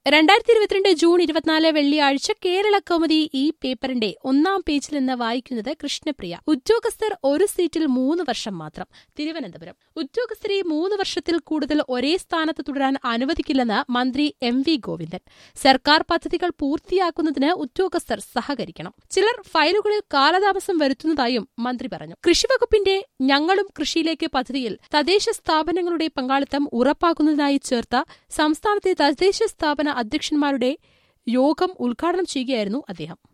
രണ്ടായിരത്തി ഇരുപത്തിരണ്ട് ജൂൺ ഇരുപത്തിനാല് വെള്ളിയാഴ്ച കേരള കൗമുദി ഈ പേപ്പറിന്റെ ഒന്നാം പേജിൽ നിന്ന് വായിക്കുന്നത് കൃഷ്ണപ്രിയ ഉദ്യോഗസ്ഥർ ഒരു സീറ്റിൽ മൂന്ന് വർഷം മാത്രം തിരുവനന്തപുരം ഉദ്യോഗസ്ഥരെ മൂന്ന് വർഷത്തിൽ കൂടുതൽ ഒരേ സ്ഥാനത്ത് തുടരാൻ അനുവദിക്കില്ലെന്ന് മന്ത്രി എം വി ഗോവിന്ദൻ സർക്കാർ പദ്ധതികൾ പൂർത്തിയാക്കുന്നതിന് ഉദ്യോഗസ്ഥർ സഹകരിക്കണം ചിലർ ഫയലുകളിൽ കാലതാമസം വരുത്തുന്നതായും മന്ത്രി പറഞ്ഞു കൃഷിവകുപ്പിന്റെ ഞങ്ങളും കൃഷിയിലേക്ക് പദ്ധതിയിൽ തദ്ദേശ സ്ഥാപനങ്ങളുടെ പങ്കാളിത്തം ഉറപ്പാക്കുന്നതിനായി ചേർത്ത സംസ്ഥാനത്തെ തദ്ദേശ സ്ഥാപന അധ്യക്ഷന്മാരുടെ യോഗം ഉദ്ഘാടനം ചെയ്യുകയായിരുന്നു അദ്ദേഹം